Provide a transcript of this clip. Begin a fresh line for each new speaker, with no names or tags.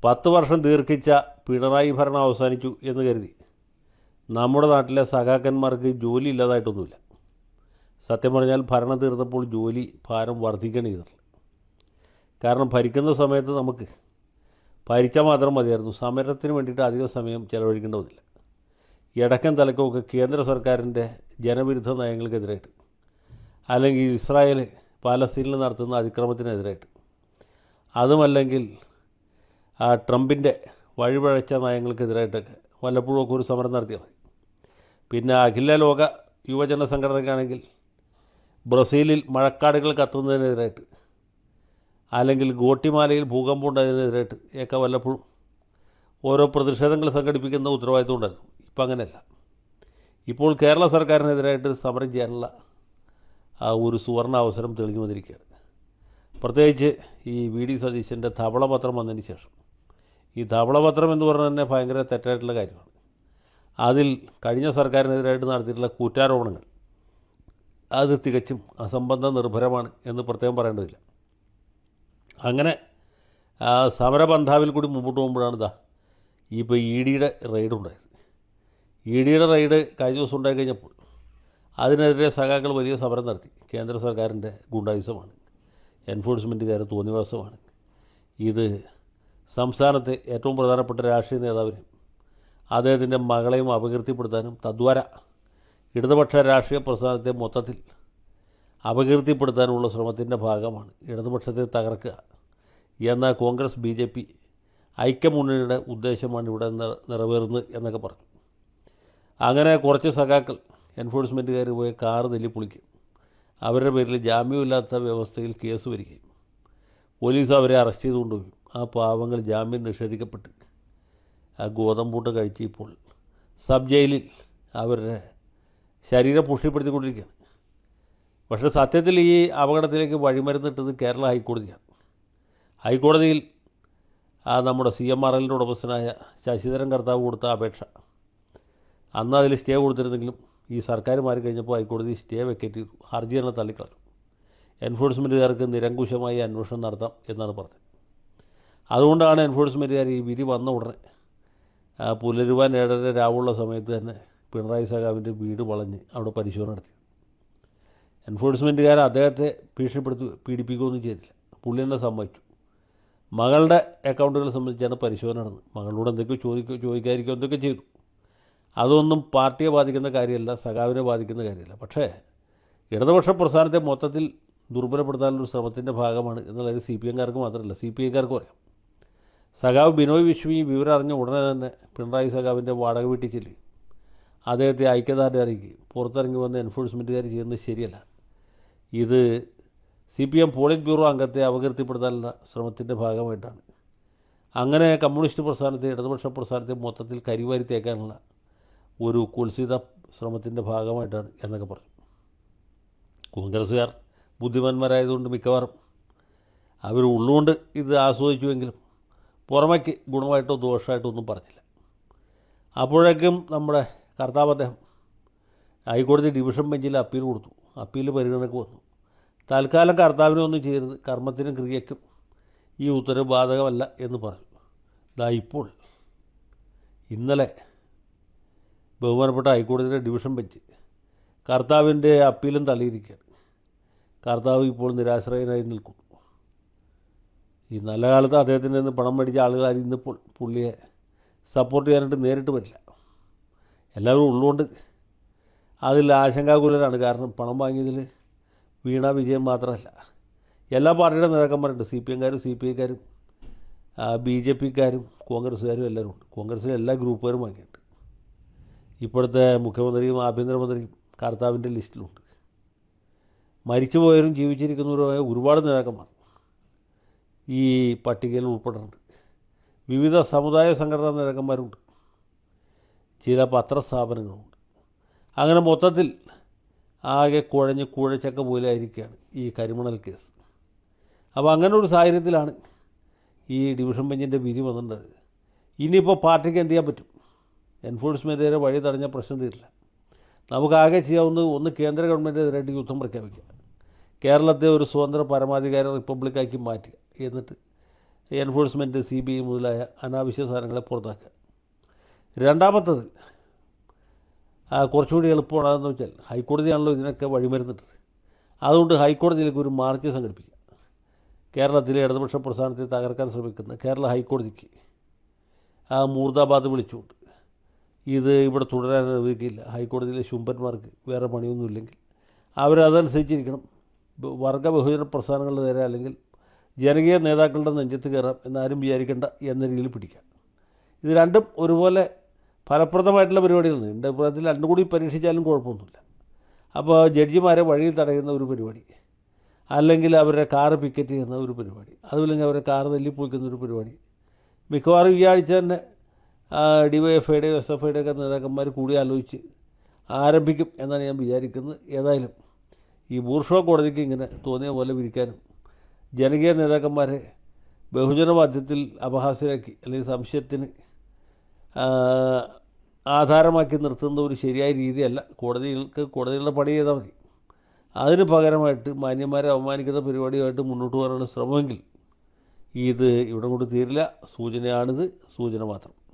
പത്ത് വർഷം ദീർഘിച്ച പിണറായി ഭരണം അവസാനിച്ചു എന്ന് കരുതി നമ്മുടെ നാട്ടിലെ സഖാക്കന്മാർക്ക് ജോലി ഇല്ലാതായിട്ടൊന്നുമില്ല സത്യം പറഞ്ഞാൽ ഭരണം തീർന്നപ്പോൾ ജോലി ഭാരം വർദ്ധിക്കണം ചെയ്തിട്ടുള്ളത് കാരണം ഭരിക്കുന്ന സമയത്ത് നമുക്ക് ഭരിച്ചാൽ മാത്രം മതിയായിരുന്നു സമരത്തിന് വേണ്ടിയിട്ട് അധിക സമയം ചെലവഴിക്കേണ്ട വന്നില്ല ഇടക്കൻ തലക്കുമൊക്കെ കേന്ദ്ര സർക്കാരിൻ്റെ ജനവിരുദ്ധ നയങ്ങൾക്കെതിരായിട്ട് അല്ലെങ്കിൽ ഇസ്രായേൽ പാലസ്തീനിൽ നടത്തുന്ന അതിക്രമത്തിനെതിരായിട്ട് അതുമല്ലെങ്കിൽ ആ ട്രംപിൻ്റെ വഴിപഴച്ച നയങ്ങൾക്കെതിരായിട്ടൊക്കെ വല്ലപ്പോഴും ഒക്കെ ഒരു സമരം നടത്തിയാൽ മതി പിന്നെ അഖില ലോക യുവജന സംഘടനയ്ക്കാണെങ്കിൽ ബ്രസീലിൽ മഴക്കാടുകൾ കത്തുന്നതിനെതിരായിട്ട് അല്ലെങ്കിൽ ഗോട്ടിമാലയിൽ ഭൂകമ്പം ഉണ്ടായതിനെതിരായിട്ട് ഒക്കെ വല്ലപ്പോഴും ഓരോ പ്രതിഷേധങ്ങൾ സംഘടിപ്പിക്കുന്ന ഉത്തരവാദിത്വം ഉണ്ടായിരുന്നു ഇപ്പം അങ്ങനെയല്ല ഇപ്പോൾ കേരള സർക്കാരിനെതിരായിട്ട് സമരം ചെയ്യാനുള്ള ആ ഒരു സുവർണ അവസരം തെളിഞ്ഞു വന്നിരിക്കുകയാണ് പ്രത്യേകിച്ച് ഈ വി ഡി സതീശൻ്റെ ധവളപത്രം വന്നതിന് ശേഷം ഈ ധവളപത്രം എന്ന് പറഞ്ഞാൽ തന്നെ ഭയങ്കര തെറ്റായിട്ടുള്ള കാര്യമാണ് അതിൽ കഴിഞ്ഞ സർക്കാരിനെതിരായിട്ട് നടത്തിയിട്ടുള്ള കുറ്റാരോപണങ്ങൾ അത് തികച്ചും അസംബന്ധ നിർഭരമാണ് എന്ന് പ്രത്യേകം പറയേണ്ടതില്ല അങ്ങനെ ആ സമരപന്ഥാവിൽ കൂടി മുമ്പോട്ട് പോകുമ്പോഴാണ് ഇതാ ഇപ്പോൾ ഇ ഡിയുടെ റെയ്ഡ് ഉണ്ടായത് ഇ ഡിയുടെ റെയ്ഡ് കഴിഞ്ഞ ദിവസം ഉണ്ടായി കഴിഞ്ഞപ്പോൾ അതിനെതിരെ സഖാക്കൾ വലിയ സമരം നടത്തി കേന്ദ്ര സർക്കാരിൻ്റെ ഗുണ്ടായുസമാണ് എൻഫോഴ്സ്മെൻറ്റുകാർ തോന്നിവാസമാണ് ഇത് സംസ്ഥാനത്തെ ഏറ്റവും പ്രധാനപ്പെട്ട രാഷ്ട്രീയ നേതാവിനെ അദ്ദേഹത്തിൻ്റെ മകളെയും അപകീർത്തിപ്പെടുത്താനും തദ്വാര ഇടതുപക്ഷ രാഷ്ട്രീയ പ്രസ്ഥാനത്തെ മൊത്തത്തിൽ അപകീർത്തിപ്പെടുത്താനുള്ള ശ്രമത്തിൻ്റെ ഭാഗമാണ് ഇടതുപക്ഷത്തെ തകർക്കുക എന്ന കോൺഗ്രസ് ബി ജെ പി ഐക്യമുന്നണിയുടെ ഉദ്ദേശമാണ് ഇവിടെ നിറ- നിറവേറുന്നത് എന്നൊക്കെ പറഞ്ഞു അങ്ങനെ കുറച്ച് സഖാക്കൾ എൻഫോഴ്സ്മെൻറ്റുകാർ പോയി കാറ് തല്ലിപ്പൊളിക്കും അവരുടെ പേരിൽ ജാമ്യമില്ലാത്ത വ്യവസ്ഥയിൽ കേസ് വരികയും പോലീസ് അവരെ അറസ്റ്റ് ചെയ്ത് കൊണ്ടുപോയി ആ പാവങ്ങൾ ജാമ്യം നിഷേധിക്കപ്പെട്ട് ആ ഗോതമ്പൂട്ട് കഴിച്ച് ഇപ്പോൾ സബ് ജയിലിൽ അവരുടെ ശരീരം പുഷ്ടിപ്പെടുത്തിക്കൊണ്ടിരിക്കുകയാണ് പക്ഷേ സത്യത്തിൽ ഈ അപകടത്തിലേക്ക് വഴിമരുന്നിട്ടത് കേരള ഹൈക്കോടതിയാണ് ഹൈക്കോടതിയിൽ ആ നമ്മുടെ സി എം ആർ എല്ലിൻ്റെ ഉടമസ്ഥനായ ശശിധരൻ കർത്താവ് കൊടുത്ത അപേക്ഷ അന്ന് അതിൽ സ്റ്റേ കൊടുത്തിരുന്നെങ്കിലും ഈ സർക്കാർ മാറി കഴിഞ്ഞപ്പോൾ ഹൈക്കോടതി സ്റ്റേ വെക്കേറ്റ് ചെയ്തു ഹർജി തന്നെ തള്ളിക്കളഞ്ഞു എൻഫോഴ്സ്മെൻറ്റുകാർക്ക് നിരങ്കുശമായി അന്വേഷണം നടത്താം എന്നാണ് പറഞ്ഞത് അതുകൊണ്ടാണ് എൻഫോഴ്സ്മെൻറ്റുകാർ ഈ വിധി വന്ന ഉടനെ ആ പുലരുവാൻ ഏഴര രാവുള്ള സമയത്ത് തന്നെ പിണറായി സഖാവിൻ്റെ വീട് വളഞ്ഞ് അവിടെ പരിശോധന നടത്തി എൻഫോഴ്സ്മെൻറ്റുകാർ അദ്ദേഹത്തെ ഭീഷണിപ്പെടുത്തി പീഡിപ്പിക്കുകയൊന്നും ചെയ്തില്ല പുള്ളി തന്നെ സമ്മതിച്ചു മകളുടെ അക്കൗണ്ടുകളെ സംബന്ധിച്ചാണ് പരിശോധന നടന്നത് മകളോട് എന്തൊക്കെയോ ചോദിക്കുകയോ ചോദിക്കാതിരിക്കുകയോ എന്തൊക്കെ ചെയ്തു അതൊന്നും പാർട്ടിയെ ബാധിക്കുന്ന കാര്യമല്ല സഖാവിനെ ബാധിക്കുന്ന കാര്യമല്ല പക്ഷേ ഇടതുപക്ഷ പ്രസ്ഥാനത്തെ മൊത്തത്തിൽ ദുർബലപ്പെടുത്താനുള്ള ശ്രമത്തിൻ്റെ ഭാഗമാണ് എന്നുള്ളത് സി പി എംകാർക്ക് മാത്രമല്ല സി പി ഐക്കാർക്കും അറിയാം സഖാവ് ബിനോയ് വിശ്വം ഈ വിവരം അറിഞ്ഞ ഉടനെ തന്നെ പിണറായി സഖാവിൻ്റെ വാടക വീട്ടിൽ ചെല്ലി അദ്ദേഹത്തെ ഐക്യദാർഢ്യം അറിയിക്കുകയും പുറത്തിറങ്ങി വന്ന എൻഫോഴ്സ്മെൻറ്റുകാർ ചെയ്യുന്നത് ശരിയല്ല ഇത് C P M politburo അംഗത്തെ അപകീർത്തിപ്പെടുത്താനുള്ള ശ്രമത്തിൻ്റെ ഭാഗമായിട്ടാണ് അങ്ങനെ കമ്മ്യൂണിസ്റ്റ് പ്രസ്ഥാനത്തെ ഇടതുപക്ഷ പ്രസ്ഥാനത്തെ മൊത്തത്തിൽ കരിവാരി തേക്കാനുള്ള ഒരു കുൽസിത ശ്രമത്തിൻ്റെ ഭാഗമായിട്ടാണ് എന്നൊക്കെ പറഞ്ഞു കോൺഗ്രസ്സുകാർ ബുദ്ധിമാന്മാരായതുകൊണ്ട് മിക്കവാറും അവർ ഉള്ളുകൊണ്ട് ഇത് ആസ്വദിച്ചുവെങ്കിലും പുറമേക്ക് ഗുണമായിട്ടോ ദോഷമായിട്ടോ ഒന്നും പറഞ്ഞില്ല അപ്പോഴേക്കും നമ്മുടെ കർത്താവ് അദ്ദേഹം ഹൈക്കോടതി ഡിവിഷൻ ബെഞ്ചിൽ അപ്പീൽ കൊടുത്തു അപ്പീൽ പരിഗണനയ്ക്ക് വന്നു തൽക്കാലം കർത്താവിനൊന്നും ചെയ്യരുത് കർമ്മത്തിനും ക്രിയയ്ക്കും ഈ ഉത്തരവ് ബാധകമല്ല എന്ന് പറഞ്ഞു ദാ ഇപ്പോൾ ഇന്നലെ ബഹുമാനപ്പെട്ട ഹൈക്കോടതിയുടെ ഡിവിഷൻ ബെഞ്ച് കർത്താവിൻ്റെ അപ്പീലും തള്ളിയിരിക്കുകയാണ് കർത്താവ് ഇപ്പോൾ നിരാശ്രയനായി നിൽക്കുന്നു ഈ നല്ല കാലത്ത് അദ്ദേഹത്തിൻ്റെ നിന്ന് പണം മേടിച്ച ആളുകളാരും ഇന്നിപ്പോൾ പുള്ളിയെ സപ്പോർട്ട് ചെയ്യാനായിട്ട് നേരിട്ട് വരില്ല എല്ലാവരും ഉള്ളുകൊണ്ട് അതിൽ ആശങ്കാകുലരാണ് കാരണം പണം വാങ്ങിയതിൽ വീണ വിജയം മാത്രമല്ല എല്ലാ പാർട്ടിയുടെ നേതാക്കന്മാരുണ്ട് സി പി എംകാരും സി പി ഐക്കാരും ബി ജെ പിക്കാരും കോൺഗ്രസ്സുകാരും എല്ലാവരും ഉണ്ട് കോൺഗ്രസ്സിലെ എല്ലാ ഗ്രൂപ്പുകാരും വാങ്ങിയിട്ടുണ്ട് ഇപ്പോഴത്തെ മുഖ്യമന്ത്രിയും ആഭ്യന്തരമന്ത്രിയും കർത്താവിൻ്റെ ലിസ്റ്റിലുണ്ട് മരിച്ചുപോയവരും ജീവിച്ചിരിക്കുന്നവരുമായ ഒരുപാട് നേതാക്കന്മാർ ഈ പട്ടികയിൽ ഉൾപ്പെടുന്നുണ്ട് വിവിധ സമുദായ സംഘടനാ നേതാക്കന്മാരുണ്ട് ചില പത്രസ്ഥാപനങ്ങളുണ്ട് അങ്ങനെ മൊത്തത്തിൽ ആകെ കുഴഞ്ഞ് കുഴച്ചക്ക പോലെ ആയിരിക്കുകയാണ് ഈ കരിമണൽ കേസ് അപ്പോൾ അങ്ങനെ ഒരു സാഹചര്യത്തിലാണ് ഈ ഡിവിഷൻ ബെഞ്ചിൻ്റെ വിധി വന്നിട്ടുള്ളത് ഇനിയിപ്പോൾ പാർട്ടിക്ക് എന്ത് ചെയ്യാൻ പറ്റും എൻഫോഴ്സ്മെൻറ്റുകാരെ വഴി തടഞ്ഞ പ്രശ്നം തീരില്ല നമുക്കാകെ ചെയ്യാവുന്നത് ഒന്ന് കേന്ദ്ര ഗവൺമെൻറ്റിനെതിരായിട്ട് യുദ്ധം പ്രഖ്യാപിക്കുക കേരളത്തെ ഒരു സ്വതന്ത്ര പരമാധികാര റിപ്പബ്ലിക്കാക്കി മാറ്റുക എന്നിട്ട് എൻഫോഴ്സ്മെൻറ്റ് സി ബി ഐ മുതലായ അനാവശ്യ സാധനങ്ങളെ പുറത്താക്കുക രണ്ടാമത്തത് ആ, കുറച്ചുകൂടി എളുപ്പമാണെന്ന് വെച്ചാൽ ഹൈക്കോടതിയാണല്ലോ ഇതിനൊക്കെ വഴിമരുന്നിട്ടത് അതുകൊണ്ട് ഹൈക്കോടതിയിലേക്ക് ഒരു മാർച്ച് സംഘടിപ്പിക്കുക കേരളത്തിലെ ഇടതുപക്ഷ പ്രസ്ഥാനത്തെ തകർക്കാൻ ശ്രമിക്കുന്ന കേരള ഹൈക്കോടതിക്ക് ആ മൂർദാബാദ് വിളിച്ചുകൊണ്ട് ഇത് ഇവിടെ തുടരാൻ അനുവദിക്കില്ല ഹൈക്കോടതിയിലെ ശുംഭന്മാർക്ക് വേറെ പണിയൊന്നുമില്ലെങ്കിൽ അവരതനുസരിച്ചിരിക്കണം ബ- വർഗ ബഹുജന പ്രസ്ഥാനങ്ങളുടെ നേരെ അല്ലെങ്കിൽ ജനകീയ നേതാക്കളുടെ നെഞ്ചത്ത് കയറാം എന്നാരും വിചാരിക്കേണ്ട എന്ന രീതിയിൽ പിടിക്കാം ഇത് രണ്ടും ഒരുപോലെ ഫലപ്രദമായിട്ടുള്ള പരിപാടികളാണ് എൻ്റെ അഭിപ്രായത്തിൽ രണ്ടും കൂടി പരീക്ഷിച്ചാലും കുഴപ്പമൊന്നുമില്ല അപ്പോൾ ജഡ്ജിമാരെ വഴിയിൽ തടയുന്ന ഒരു പരിപാടി അല്ലെങ്കിൽ അവരുടെ കാറ് പിക്കറ്റ് ചെയ്യുന്ന ഒരു പരിപാടി അതുമില്ലെങ്കിൽ അവരെ കാറ് തല്ലിപ്പൊളിക്കുന്ന ഒരു പരിപാടി മിക്കവാറും ഈ ആഴ്ച തന്നെ ഡി വൈ എഫ് ഐയുടെ എസ് എഫ് ഐയുടെ ഒക്കെ നേതാക്കന്മാർ കൂടി ആലോചിച്ച് ആരംഭിക്കും എന്നാണ് ഞാൻ വിചാരിക്കുന്നത് ഏതായാലും ഈ ബൂർഷോ കോടതിക്ക് ഇങ്ങനെ തോന്നിയ പോലെ വിരിക്കാനും ജനകീയ നേതാക്കന്മാരെ ബഹുജന മധ്യത്തിൽ അപഹാസ്യരാക്കി അല്ലെങ്കിൽ സംശയത്തിന് ആ, ആധാരമാക്കി നിർത്തുന്ന ഒരു ശരിയായ രീതിയല്ല കോടതികൾക്ക് കോടതികളുടെ പണി ചെയ്താൽ മതി അതിന് പകരമായിട്ട് മാന്യന്മാരെ അവമാനിക്കുന്ന പരിപാടിയുമായിട്ട് മുന്നോട്ട് പോകാനുള്ള ശ്രമമെങ്കിൽ ഇത് ഇവിടെ കൊണ്ട് തീരില്ല സൂചനയാണിത് സൂചന മാത്രം